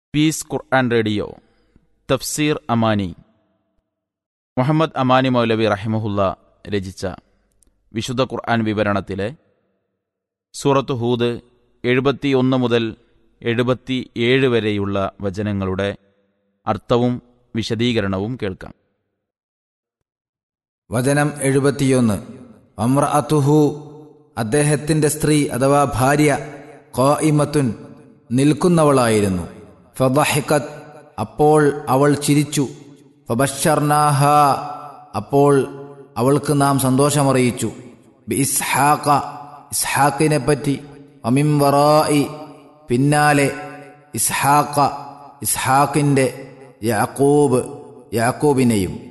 piece ഖുർആൻ radio തഫ്സീർ അമാനി മുഹമ്മദ് അമാനി മൗലവി റഹിമഹുല്ല രചിച്ച വിശുദ്ധ ഖുർആൻ വിവരണത്തിലെ സൂറത്ത് ഹൂദ് എഴുപത്തിയൊന്ന് മുതൽ എഴുപത്തി ഏഴ് വരെയുള്ള വചനങ്ങളുടെ അർത്ഥവും വിശദീകരണവും കേൾക്കാം വചനം എഴുപത്തിയൊന്ന് അമ്ര അതുഹു അദ്ദേഹത്തിന്റെ സ്ത്രീ അഥവാ ഭാര്യ ഖായിമത്തുൻ നിൽക്കുന്നവളായിരുന്നു ഫബഹിക്കത്ത് അപ്പോൾ അവൾ ചിരിച്ചു ഫബഷർനാഹ അപ്പോൾ അവൾക്ക് നാം സന്തോഷമറിയിച്ചു ബി ഇസ്ഹാഖ ഇസ്ഹാഖിനെ പറ്റി അമിം വറായി പിന്നാലെ ഇസ്ഹാഖ ഇസ്ഹാഖിന്റെ യാക്കൂബ് യാക്കൂബിനെയും